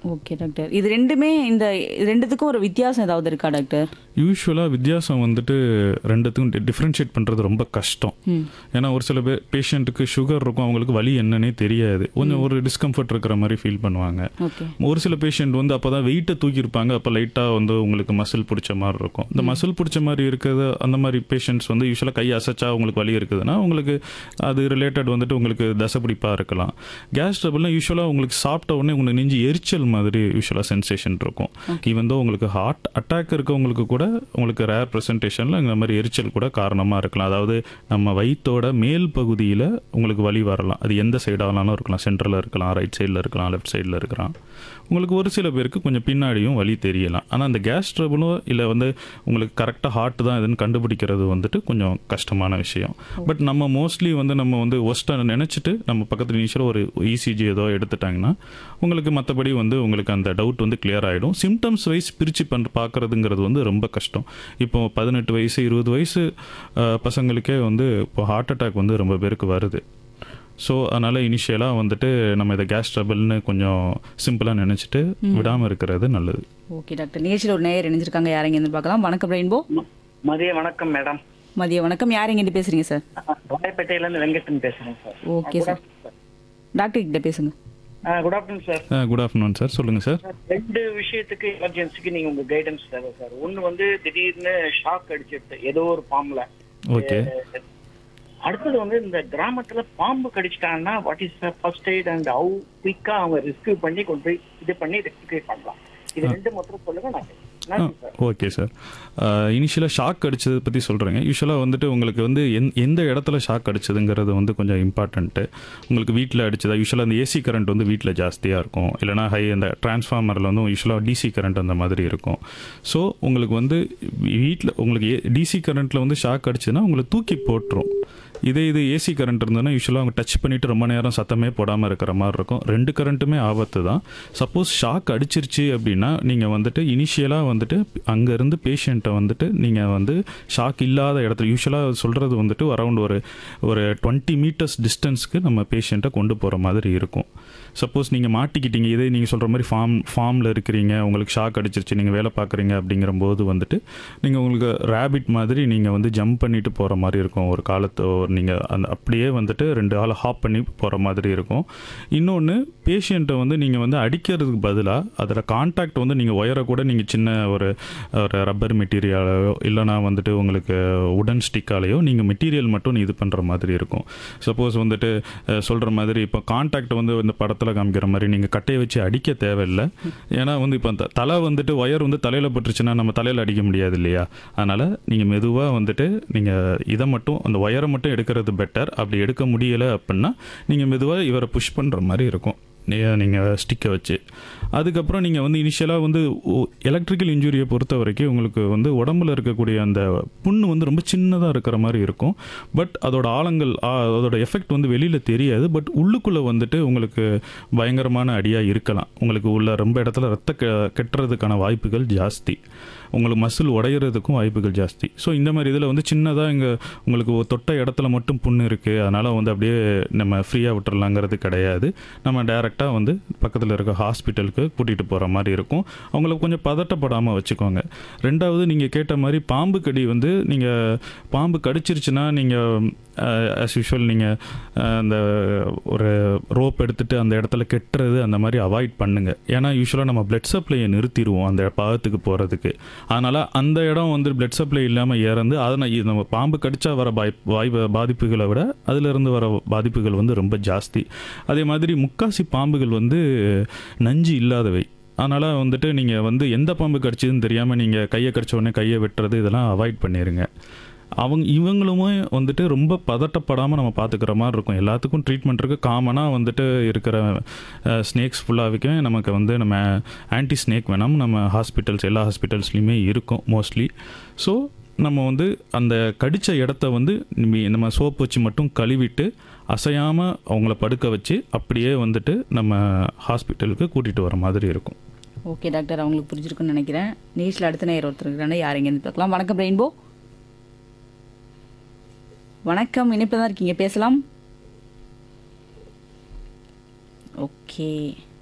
okay doctor இது ரெண்டுமே இந்த இது ரெண்டுத்துக்கும் ஒரு வித்தியாசம் ஏதாவது இருக்கா டாக்டர் யூஸ்வலாக வித்தியாசம் வந்துட்டு ரெண்டுத்துக்கும் டிஃப்ரென்ஷியேட் பண்ணுறது ரொம்ப கஷ்டம் ம் ஏன்னா ஒரு சில பேர் பேஷண்ட்டுக்கு சுகர் இருக்கும் அவங்களுக்கு வலி என்னன்னே தெரியாது கொஞ்சம் ஒரு டிஸ்கம்ஃபர்ட் இருக்கிற மாதிரி ஃபீல் பண்ணுவாங்க ஓகே ஒரு சில பேஷண்ட் வந்து அப்போ தான் வெயிட்டை தூக்கியிருப்பாங்க அப்போ லைட்டாக வந்து உங்களுக்கு மசில் பிடிச்ச மாதிரி இருக்கும் இந்த மசில் பிடிச்ச மாதிரி இருக்கிறது அந்த மாதிரி பேஷண்ட்ஸ் வந்து யூஸ்வலாக கை அசைச்சா உங்களுக்கு வலி இருக்குதுன்னா உங்களுக்கு அது ரிலேட்டட் வந்துட்டு உங்களுக்கு தசைப்பிடிப்பாக இருக்கலாம் கேஸ் ட்ரபிள்னா யூஸ்வலாக உங்களுக்கு சாப்பிட்ட உடனே உங்களுக்கு நெஞ்சு எரிச்சல் மாதிரி யூஸ்வலாக சென்சேஷன் இருக்கும் ஈவன் தோ உங்களுக்கு ஹார்ட் அட்டாக் இருக்கவங்களுக்கு கூட உங்களுக்கு ரேர் ப்ரெசன்டேஷனில் இந்த மாதிரி எரிச்சல் கூட காரணமாக இருக்கலாம் அதாவது நம்ம வயிற்றோட மேல் பகுதியில் உங்களுக்கு வலி வரலாம் அது எந்த சைடானாலும் இருக்கலாம் சென்ட்ரலில் இருக்கலாம் ரைட் சைடில் இருக்கலாம் லெஃப்ட் சைடில் இருக்கலாம் உங்களுக்கு ஒரு சில பேருக்கு கொஞ்சம் பின்னாடியும் வலி தெரியலாம் ஆனால் அந்த கேஸ் ட்ரபிளோ இல்லை வந்து உங்களுக்கு கரெக்டாக ஹார்ட் தான் இதுன்னு கண்டுபிடிக்கிறது வந்துட்டு கொஞ்சம் கஷ்டமான விஷயம் பட் நம்ம மோஸ்ட்லி வந்து நம்ம வந்து ஒஸ்ட்டாக நினச்சிட்டு நம்ம பக்கத்தில் இனிஷியலாக ஒரு இசிஜி ஏதோ எடுத்துட்டாங்கன்னா உங்களுக்கு மற்றபடி வந்து உங்களுக்கு அந்த டவுட் வந்து கிளியர் ஆகிடும் சிம்டம்ஸ் வைஸ் பிரித்து பண் பார்க்குறதுங்கிறது வந்து ரொம்ப கஷ்டம் இப்போ பதினெட்டு வயசு இருபது வயசு அஹ், பசங்களுக்கே வந்து இப்போ ஹார்ட் அட்டாக் வந்து ரொம்ப பேருக்கு வருது ஸோ அதனால் இனிஷியலாக வந்துட்டு நம்ம இதை கேஸ் ட்ரபிள்னு கொஞ்சம் சிம்பிளாக நினச்சிட்டு விடாமல் இருக்கிறது நல்லது ஓகே டாக்டர் நிகழ்ச்சியில் ஒரு நேயர் இணைஞ்சிருக்காங்க யார் இருந்து பார்க்கலாம் வணக்கம் ரெயின்போ ம- மதிய வணக்கம் மேடம் மதிய வணக்கம் யார் இங்கிட்டு பேசுறீங்க சார் ராயப்பேட்டையில இருந்து வெங்கடன் பேசுறேன் சார் ஓகே சார் டாக்டர் கிட்ட பேசுங்க good afternoon sir good afternoon sir சொல்லுங்கள் சார் ரெண்டு விஷயத்துக்கு எமர்ஜென்சிக்கு நீங்க உங்க கைடன்ஸ் தேவை சார் ஒன்னு வந்து திடீர்னு ஷாக் அடிச்சிடுது ஏதோ ஒரு பாம்புல ஓகே அடுத்தது வந்து இந்த கிராமத்துல பாம்பு கடிச்சிட்டாங்கன்னா what is the first aid and how குயிக்கா அவங்க ரெஸ்கியூ பண்ணி கொண்டு போய் இது பண்ணி ரெஸ்கியூ பண்ணலாம் இது ரெண்டு மட்டும் சொல்லுங்க நான் நன்றி சார் ஓகே சார் இனிஷியலாக ஷாக் அடிச்சதை பற்றி சொல்கிறேங்க யூஸ்வலாக வந்துட்டு உங்களுக்கு வந்து எந் எந்த இடத்துல ஷாக் அடிச்சதுங்கிறது வந்து கொஞ்சம் இம்பார்ட்டண்ட்டு உங்களுக்கு வீட்டில் அடிச்சதா யூஸ்வலாக அந்த ஏசி கரண்ட் வந்து வீட்டில் ஜாஸ்தியாக இருக்கும் இல்லைனா ஹை அந்த டிரான்ஸ்ஃபார்மரில் வந்து யூஸ்வலாக டிசி கரண்ட் அந்த மாதிரி இருக்கும் ஸோ உங்களுக்கு வந்து வீட்டில் உங்களுக்கு டிசி கரண்ட்டில் வந்து ஷாக் அடிச்சதுன்னா உங்களை தூக்கி போட்டுரும் இதே இது ஏசி கரண்ட் இருந்ததுன்னா யூஸ்வலாக அவங்க டச் பண்ணிட்டு ரொம்ப நேரம் சத்தமே போடாமல் இருக்கிற மாதிரி இருக்கும் ரெண்டு கரண்ட்டுமே ஆபத்து தான் சப்போஸ் ஷாக் அடிச்சிருச்சு அப்படின்னா நீங்கள் வந்துட்டு இனிஷியலாக வந்துட்டு அங்கேருந்து பேஷண்ட்டை வந்துட்டு நீங்கள் வந்து ஷாக் இல்லாத இடத்துல யூஸ்வலாக சொல்கிறது வந்துட்டு அரௌண்ட் ஒரு ஒரு டுவெண்ட்டி மீட்டர்ஸ் டிஸ்டன்ஸ்க்கு நம்ம பேஷண்ட்டை கொண்டு போகிற மாதிரி இருக்கும் சப்போஸ் நீங்கள் மாட்டிக்கிட்டீங்க இதே நீங்கள் சொல்கிற மாதிரி ஃபார்ம் ஃபார்மில் இருக்கிறீங்க உங்களுக்கு ஷாக் அடிச்சிருச்சு நீங்கள் வேலை பார்க்குறீங்க அப்படிங்கிற போது வந்துட்டு நீங்கள் உங்களுக்கு ரேபிட் மாதிரி நீங்கள் வந்து ஜம்ப் பண்ணிட்டு போகிற மாதிரி இருக்கும் ஒரு காலத்து நீங்கள் அந்த அப்படியே வந்துட்டு ரெண்டு ஆள் ஹாப் பண்ணி போகிற மாதிரி இருக்கும் இன்னொன்று பேஷண்ட்டை வந்து நீங்கள் வந்து அடிக்கிறதுக்கு பதிலாக அதில் கான்டாக்ட் வந்து நீங்கள் ஒயரை கூட நீங்கள் சின்ன ஒரு ஒரு ரப்பர் மெட்டீரியலையோ இல்லைனா வந்துட்டு உங்களுக்கு உடன் ஸ்டிக்காலேயோ நீங்கள் மெட்டீரியல் மட்டும் இது பண்ணுற மாதிரி இருக்கும் சப்போஸ் வந்துட்டு சொல்கிற மாதிரி இப்போ கான்டாக்ட் வந்து இந்த படத்தில் காமிக்கிற மாதிரி நீங்கள் கட்டையை வச்சு அடிக்க தேவையில்லை ஏன்னா வந்து இப்போ அந்த தலை வந்துட்டு ஒயர் வந்து தலையில் பட்டுருச்சுன்னா நம்ம தலையில் அடிக்க முடியாது இல்லையா அதனால் நீங்கள் மெதுவாக வந்துட்டு நீங்கள் இதை மட்டும் அந்த ஒயரை மட்டும் எடுக்கிறது பெட்டர் அப்படி எடுக்க முடியலை அப்படின்னா நீங்கள் மெதுவாக இவரை புஷ் பண்ணுற மாதிரி இருக்கும் நீங்கள் ஸ்டிக்கை வச்சு அதுக்கப்புறம் நீங்கள் வந்து இனிஷியலாக வந்து எலக்ட்ரிக்கல் இன்ஜுரியை பொறுத்த வரைக்கும் உங்களுக்கு வந்து உடம்புல இருக்கக்கூடிய அந்த புண்ணு வந்து ரொம்ப சின்னதாக இருக்கிற மாதிரி இருக்கும் பட் அதோட ஆழங்கள் ஆ, அதோட எஃபெக்ட் வந்து வெளியில் தெரியாது பட் உள்ளுக்குள்ளே வந்துட்டு உங்களுக்கு பயங்கரமான அடியாக இருக்கலாம் உங்களுக்கு உள்ள ரொம்ப இடத்துல ரத்த கெ கெட்டுறதுக்கான வாய்ப்புகள் ஜாஸ்தி உங்களுக்கு மசில் உடையிறதுக்கும் வாய்ப்புகள் ஜாஸ்தி ஸோ இந்த மாதிரி இதில் வந்து சின்னதாக இங்கே உங்களுக்கு ஒரு தொட்ட இடத்துல மட்டும் புண்ணு இருக்குது அதனால் வந்து அப்படியே நம்ம ஃப்ரீயாக விட்டுறலாங்கிறது கிடையாது நம்ம டைரெக்டாக வந்து பக்கத்தில் இருக்க ஹாஸ்பிட்டலுக்கு கூட்டிகிட்டு போகிற மாதிரி இருக்கும் அவங்களுக்கு கொஞ்சம் பதட்டப்படாமல் வச்சுக்கோங்க ரெண்டாவது நீங்கள் கேட்ட மாதிரி பாம்பு கடி வந்து நீங்கள் பாம்பு கடிச்சிருச்சுன்னா நீங்கள் ஆஸ் யூஷுவல் நீங்கள் அந்த ஒரு ரோப் எடுத்துட்டு அந்த இடத்துல கெட்டுறது அந்த மாதிரி அவாய்ட் பண்ணுங்க ஏன்னா யூஸ்வலாக நம்ம பிளட் சப்ளையை நிறுத்திடுவோம் அந்த பாகத்துக்கு போகிறதுக்கு அதனால் அந்த இடம் வந்து பிளட் சப்ளை இல்லாமல் இறந்து அதனால் இது நம்ம பாம்பு கடிச்சா வர பாய் வாய் பாதிப்புகளை விட அதிலிருந்து வர பாதிப்புகள் வந்து ரொம்ப ஜாஸ்தி அதே மாதிரி முக்காசி பாம்புகள் வந்து நஞ்சு இல்லாதவை அதனால் வந்துட்டு நீங்கள் வந்து எந்த பாம்பு கடிச்சதுன்னு தெரியாமல் நீங்கள் கையை கடிச்ச உடனே கையை வெட்டுறது இதெல்லாம் அவாய்ட் பண்ணிடுங்க அவங்க இவங்களுமே வந்துட்டு ரொம்ப பதட்டப்படாமல் நம்ம பார்த்துக்கிற மாதிரி இருக்கும் எல்லாத்துக்கும் ட்ரீட்மெண்ட் இருக்குது காமனாக வந்துட்டு இருக்கிற ஸ்னேக்ஸ் ஃபுல்லாகவே நமக்கு வந்து நம்ம ஆன்டி ஸ்னேக் வேணாம் நம்ம ஹாஸ்பிட்டல்ஸ் எல்லா ஹாஸ்பிட்டல்ஸ்லையுமே இருக்கும் மோஸ்ட்லி ஸோ நம்ம வந்து அந்த கடித்த இடத்த வந்து நிம்மி- நம்ம சோப் வச்சு மட்டும் கழுவிட்டு அசையாமல் அவங்கள படுக்க வச்சு அப்படியே வந்துட்டு நம்ம ஹாஸ்பிட்டலுக்கு கூட்டிகிட்டு வர மாதிரி இருக்கும் ஓகே டாக்டர் அவங்களுக்கு புரிஞ்சிருக்குன்னு நினைக்கிறேன் நிகழ்ச்சியில் அடுத்த நேயர் ஒருத்தர் இருக்கிறாங்க யார் இருந்து பார்க்கலாம் வணக்கம் ரெயின்போ வணக்கம் இணைப்பில் தான் இருக்கீங்க பேசலாம் ஓகே